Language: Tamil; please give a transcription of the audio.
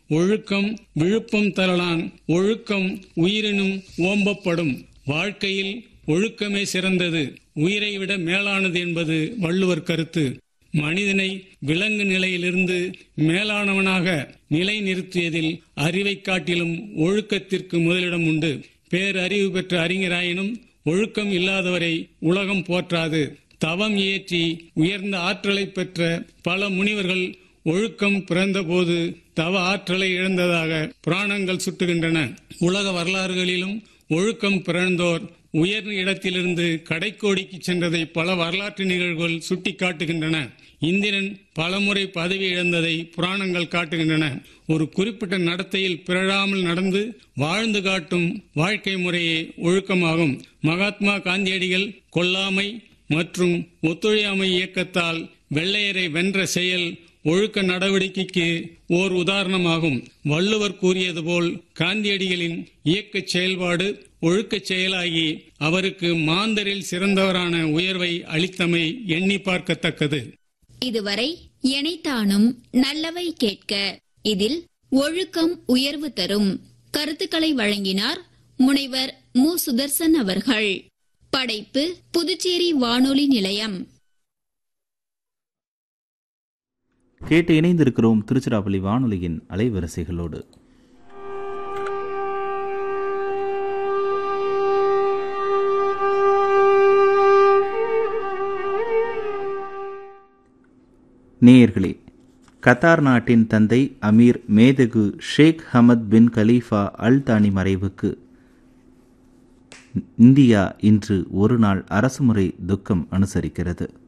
ஒழுக்கம் விழுப்பம் தரலான் ஒழுக்கம் உயிரினும் ஓம்பப்படும் வாழ்க்கையில் ஒழுக்கமே சிறந்தது உயிரை விட மேலானது என்பது வள்ளுவர் கருத்து மனிதனை விலங்கு நிலையிலிருந்து மேலானவனாக நிலைநிறுத்தியதில் அறிவை காட்டிலும் ஒழுக்கத்திற்கு முதலிடம் உண்டு பேரறிவு பெற்ற அறிஞராயினும் ஒழுக்கம் இல்லாதவரை உலகம் போற்றாது தவம் இயற்றி உயர்ந்த ஆற்றலை பெற்ற பல முனிவர்கள் ஒழுக்கம் பிறந்தபோது தவ ஆற்றலை இழந்ததாக புராணங்கள் சுட்டுகின்றன உலக வரலாறுகளிலும் ஒழுக்கம் பிறந்தோர் உயர்ந்த இடத்திலிருந்து கடைக்கோடிக்கு சென்றதை பல வரலாற்று நிகழ்வுகள் சுட்டிக்காட்டுகின்றன இந்திரன் பலமுறை பதவி இழந்ததை புராணங்கள் காட்டுகின்றன ஒரு குறிப்பிட்ட நடத்தையில் பிறழாமல் நடந்து வாழ்ந்து காட்டும் வாழ்க்கை முறையே ஒழுக்கமாகும் மகாத்மா காந்தியடிகள் கொல்லாமை மற்றும் ஒத்துழையாமை இயக்கத்தால் வெள்ளையரை வென்ற செயல் ஒழுக்க நடவடிக்கைக்கு ஓர் உதாரணமாகும் வள்ளுவர் கூறியது போல் காந்தியடிகளின் இயக்க செயல்பாடு ஒழுக்கச் செயலாகி அவருக்கு மாந்தரில் சிறந்தவரான உயர்வை அளித்தமை எண்ணி பார்க்கத்தக்கது இதுவரை எனைத்தானும் நல்லவை கேட்க இதில் ஒழுக்கம் உயர்வு தரும் கருத்துக்களை வழங்கினார் முனைவர் மு சுதர்சன் அவர்கள் படைப்பு புதுச்சேரி வானொலி நிலையம் கேட்டு இணைந்திருக்கிறோம் திருச்சிராப்பள்ளி வானொலியின் அலைவரிசைகளோடு நேயர்களே கத்தார் நாட்டின் தந்தை அமீர் மேதகு ஷேக் ஹமத் பின் கலீஃபா அல் தானி மறைவுக்கு இந்தியா இன்று ஒரு நாள் அரசுமுறை துக்கம் அனுசரிக்கிறது